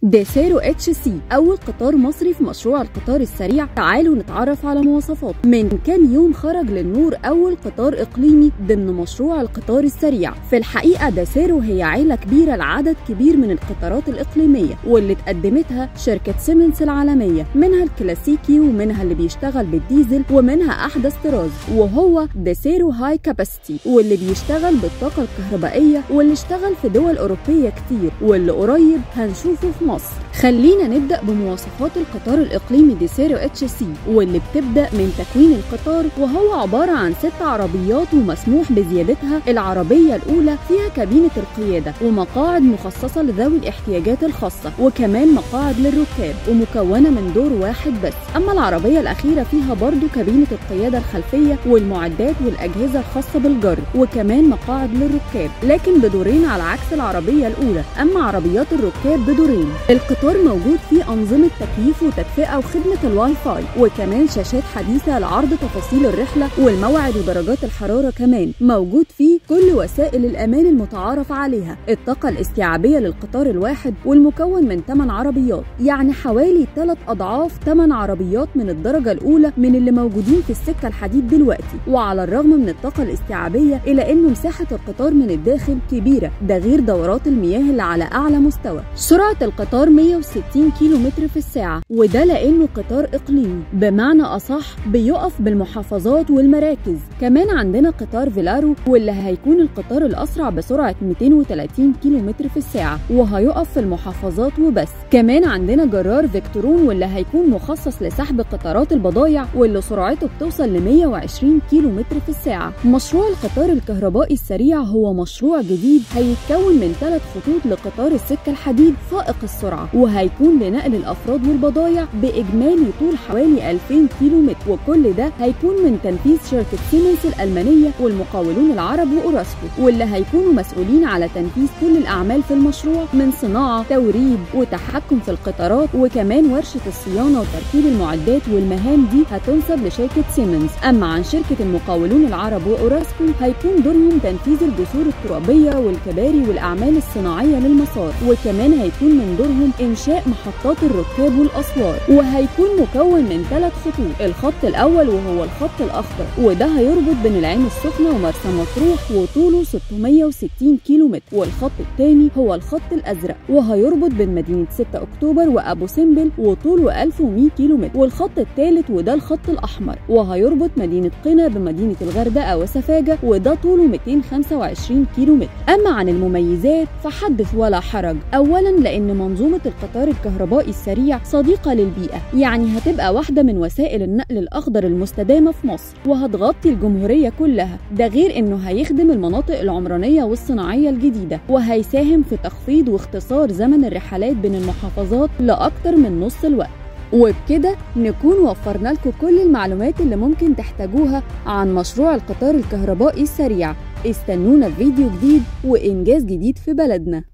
ديسيرو اتش سي اول قطار مصري في مشروع القطار السريع تعالوا نتعرف على مواصفاته من كام يوم خرج للنور اول قطار اقليمي ضمن مشروع القطار السريع في الحقيقه ديسيرو هي عيله كبيره لعدد كبير من القطارات الاقليميه واللي تقدمتها شركه سيمنز العالميه منها الكلاسيكي ومنها اللي بيشتغل بالديزل ومنها احدث طراز وهو ديسيرو هاي كاباسيتي واللي بيشتغل بالطاقه الكهربائيه واللي اشتغل في دول اوروبيه كتير واللي قريب هنشوفه في مصر مصر خلينا نبدا بمواصفات القطار الاقليمي ديسيرو اتش سي واللي بتبدا من تكوين القطار وهو عباره عن ست عربيات ومسموح بزيادتها العربيه الاولى فيها كابينه القياده ومقاعد مخصصه لذوي الاحتياجات الخاصه وكمان مقاعد للركاب ومكونه من دور واحد بس اما العربيه الاخيره فيها برضو كابينه القياده الخلفيه والمعدات والاجهزه الخاصه بالجر وكمان مقاعد للركاب لكن بدورين على عكس العربيه الاولى اما عربيات الركاب بدورين القطار موجود فيه أنظمة تكييف وتدفئة وخدمة الواي فاي وكمان شاشات حديثة لعرض تفاصيل الرحلة والموعد ودرجات الحرارة كمان موجود فيه كل وسائل الأمان المتعارف عليها الطاقة الاستيعابية للقطار الواحد والمكون من 8 عربيات يعني حوالي 3 أضعاف 8 عربيات من الدرجة الأولى من اللي موجودين في السكة الحديد دلوقتي وعلى الرغم من الطاقة الاستيعابية إلا أنه مساحة القطار من الداخل كبيرة ده غير دورات المياه اللي على أعلى مستوى سرعة القطار 160 كيلو متر في الساعة وده لأنه قطار إقليمي بمعنى أصح بيقف بالمحافظات والمراكز كمان عندنا قطار فيلارو واللي هيكون القطار الأسرع بسرعة 230 كيلو متر في الساعة وهيقف في المحافظات وبس كمان عندنا جرار فيكتورون واللي هيكون مخصص لسحب قطارات البضايع واللي سرعته بتوصل ل 120 كيلو متر في الساعة مشروع القطار الكهربائي السريع هو مشروع جديد هيتكون من ثلاث خطوط لقطار السكة الحديد فائق السرعة وهيكون لنقل الافراد والبضائع باجمالي طول حوالي 2000 كيلو متر وكل ده هيكون من تنفيذ شركه سيمنز الالمانيه والمقاولون العرب واوراسكو واللي هيكونوا مسؤولين على تنفيذ كل الاعمال في المشروع من صناعه توريد وتحكم في القطارات وكمان ورشه الصيانه وتركيب المعدات والمهام دي هتنسب لشركه سيمنز اما عن شركه المقاولون العرب واوراسكو هيكون دورهم تنفيذ الجسور الترابيه والكباري والاعمال الصناعيه للمسار وكمان هيكون من دورهم إنشاء محطات الركاب والأسوار وهيكون مكون من ثلاث خطوط الخط الأول وهو الخط الأخضر وده هيربط بين العين السخنة ومرسى مطروح وطوله 660 كيلو متر والخط الثاني هو الخط الأزرق وهيربط بين مدينة 6 أكتوبر وأبو سمبل وطوله 1100 كيلو متر والخط الثالث وده الخط الأحمر وهيربط مدينة قنا بمدينة الغردقة وسفاجة وده طوله 225 كيلو متر أما عن المميزات فحدث ولا حرج أولا لأن منظومة القطار الكهربائي السريع صديقة للبيئة يعني هتبقى واحدة من وسائل النقل الأخضر المستدامة في مصر وهتغطي الجمهورية كلها ده غير إنه هيخدم المناطق العمرانية والصناعية الجديدة وهيساهم في تخفيض واختصار زمن الرحلات بين المحافظات لأكتر من نص الوقت وبكده نكون وفرنا لكم كل المعلومات اللي ممكن تحتاجوها عن مشروع القطار الكهربائي السريع استنونا في فيديو جديد وإنجاز جديد في بلدنا